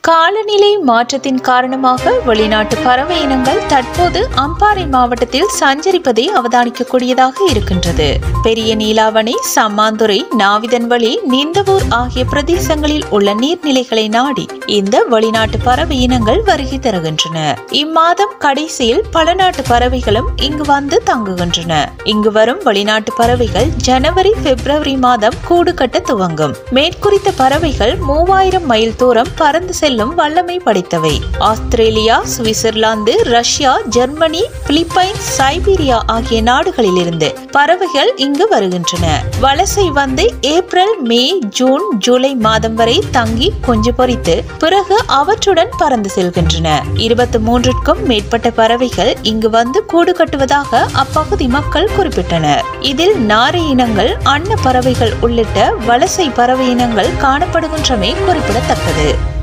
காலநிலை மாற்றத்தின் காரணமாக வெளிநாட்டு பறவை இனங்கள் தற்போது அம்பாறை மாவட்டத்தில் சஞ்சரிப்பதை அவதானிக்கக்கூடியதாக இருக்கின்றது பெரிய நீலாவணை சம்மாந்துறை நாவிதன்வழி நிந்தவூர் ஆகிய பிரதேசங்களில் உள்ள நீர்நிலைகளை நாடி இந்த வெளிநாட்டு பறவை இனங்கள் வருகை தருகின்றன இம்மாதம் கடைசியில் பல நாட்டு பறவைகளும் இங்கு வந்து தங்குகின்றன இங்கு வரும் வெளிநாட்டு பறவைகள் ஜனவரி பிப்ரவரி மாதம் கூடு கட்ட துவங்கும் மேற்குறித்த பறவைகள் மூவாயிரம் மைல் தூரம் பறந்து செல்லும் வல்லமை படைத்தவை Australia Switzerland Russia Germany Philippines Siberia ஆகிய நாடுகளிலிருந்து பறவைகள் இங்கு வருகின்றன வலசை வந்து ஏப்ரல் மே ஜூன் ஜூலை மாதம் வரை தங்கி குஞ்சு பொறித்து பிறகு அவற்றுடன் பறந்து செல்கின்றன இருபத்தி மூன்றுக்கும் மேற்பட்ட பறவைகள் இங்கு வந்து கூடு கட்டுவதாக அப்பகுதி மக்கள் குறிப்பிட்டனர் இதில் நாரை இனங்கள் அன்ன பறவைகள் உள்ளிட்ட வலசை பறவை இனங்கள் காணப்படுகின்றமை குறிப்பிடத்தக்கது